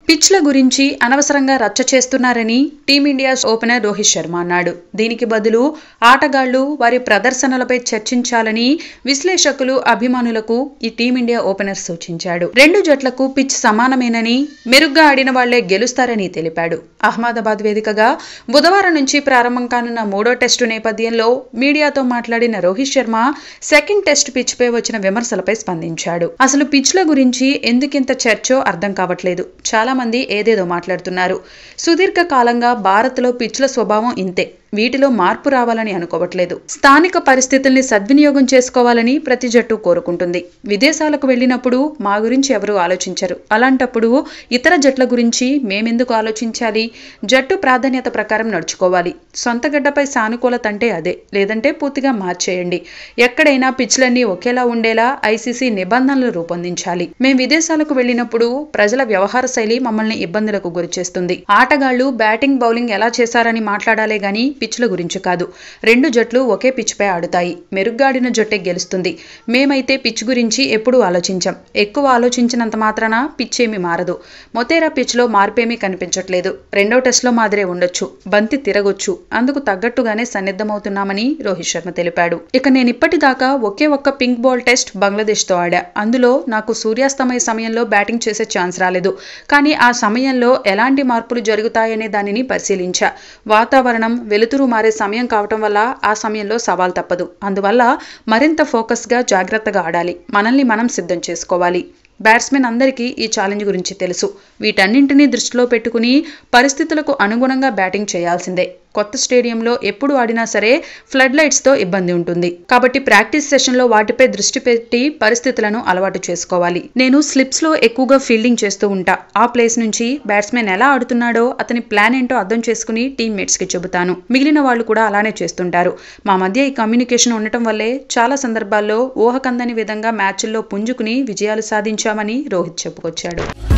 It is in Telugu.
పిచ్ల గురించి అనవసరంగా రచ్చ చేస్తున్నారని టీమిండియా ఓపెనర్ రోహిత్ శర్మ అన్నాడు దీనికి బదులు ఆటగాళ్లు వారి ప్రదర్శనలపై చర్చించాలని విశ్లేషకులు అభిమానులకు ఈ టీమిండియా ఓపెనర్ సూచించాడు రెండు జట్లకు పిచ్ సమానమేనని మెరుగ్గా ఆడిన వాళ్లే గెలుస్తారని తెలిపాడు అహ్మదాబాద్ వేదికగా బుధవారం నుంచి ప్రారంభం కానున్న మూడో టెస్టు నేపథ్యంలో మీడియాతో మాట్లాడిన Rohit Sharma second test pitch పై వచ్చిన విమర్శలపై స్పందించాడు అసలు పిచ్ల గురించి ఎందుకింత చర్చో అర్థం కావట్లేదు చాలా మంది ఏదేదో మాట్లాడుతున్నారు సుదీర్ఘ కాలంగా భారత్లో పిచ్ల స్వభావం ఇంతే వీటిలో మార్పు రావాలని అనుకోవట్లేదు స్థానిక పరిస్థితుల్ని సద్వినియోగం చేసుకోవాలని ప్రతి జట్టు కోరుకుంటుంది విదేశాలకు వెళ్ళినప్పుడు మా గురించి ఎవరు ఆలోచించరు అలాంటప్పుడు ఇతర జట్ల గురించి మేమెందుకు ఆలోచించాలి జట్టు ప్రాధాన్యత ప్రకారం నడుచుకోవాలి సొంత గడ్డపై సానుకూలత అంటే అదే లేదంటే పూర్తిగా మార్చేయండి ఎక్కడైనా పిచ్లన్నీ ఒకేలా ఉండేలా ఐసీసీ నిబంధనలు రూపొందించాలి మేం విదేశాలకు వెళ్ళినప్పుడు ప్రజల వ్యవహార శైలి మమ్మల్ని ఇబ్బందులకు గురిచేస్తుంది ఆటగాళ్లు బ్యాటింగ్ బౌలింగ్ ఎలా చేశారని మాట్లాడాలే గాని పిచ్ల గురించి కాదు రెండు జట్లు ఒకే పిచ్పై ఆడుతాయి మెరుగ్గా ఆడిన జట్టే గెలుస్తుంది మేమైతే పిచ్ గురించి ఎప్పుడూ ఆలోచించాం ఎక్కువ ఆలోచించినంత మాత్రాన పిచ్ ఏమీ మారదు మొతేరా పిచ్లో మార్పేమీ కనిపించట్లేదు రెండో టెస్ట్లో మాదిరే ఉండొచ్చు బంతి తిరగొచ్చు అందుకు తగ్గట్టుగానే సన్నిద్ధమవుతున్నామని రోహిత్ శర్మ తెలిపాడు ఇక నేను ఇప్పటిదాకా ఒకే ఒక్క పింక్ బాల్ టెస్ట్ బంగ్లాదేశ్తో ఆడా అందులో నాకు సూర్యాస్తమయ సమయంలో బ్యాటింగ్ చేసే ఛాన్స్ రాలేదు కానీ ఆ సమయంలో ఎలాంటి మార్పులు జరుగుతాయనే దానిని పరిశీలించా వాతావరణం వెలుతురు మారే సమయం కావటం వల్ల ఆ సమయంలో సవాల్ తప్పదు అందువల్ల మరింత ఫోకస్గా జాగ్రత్తగా ఆడాలి మనల్ని మనం సిద్ధం చేసుకోవాలి బ్యాట్స్మెన్ అందరికీ ఈ ఛాలెంజ్ గురించి తెలుసు వీటన్నింటినీ దృష్టిలో పెట్టుకుని పరిస్థితులకు అనుగుణంగా బ్యాటింగ్ చేయాల్సిందే కొత్త స్టేడియంలో ఎప్పుడు ఆడినా సరే ఫ్లడ్ లైట్స్తో ఇబ్బంది ఉంటుంది కాబట్టి ప్రాక్టీస్ సెషన్లో వాటిపై దృష్టి పెట్టి పరిస్థితులను అలవాటు చేసుకోవాలి నేను స్లిప్స్లో ఎక్కువగా ఫీల్డింగ్ చేస్తూ ఉంటా ఆ ప్లేస్ నుంచి బ్యాట్స్మెన్ ఎలా ఆడుతున్నాడో అతని ప్లాన్ ఏంటో అర్థం చేసుకుని టీమ్మేట్స్కి చెబుతాను మిగిలిన వాళ్ళు కూడా అలానే చేస్తుంటారు మా మధ్య ఈ కమ్యూనికేషన్ ఉండటం వల్లే చాలా సందర్భాల్లో ఊహకందని విధంగా మ్యాచ్ల్లో పుంజుకుని విజయాలు సాధించామని రోహిత్ చెప్పుకొచ్చాడు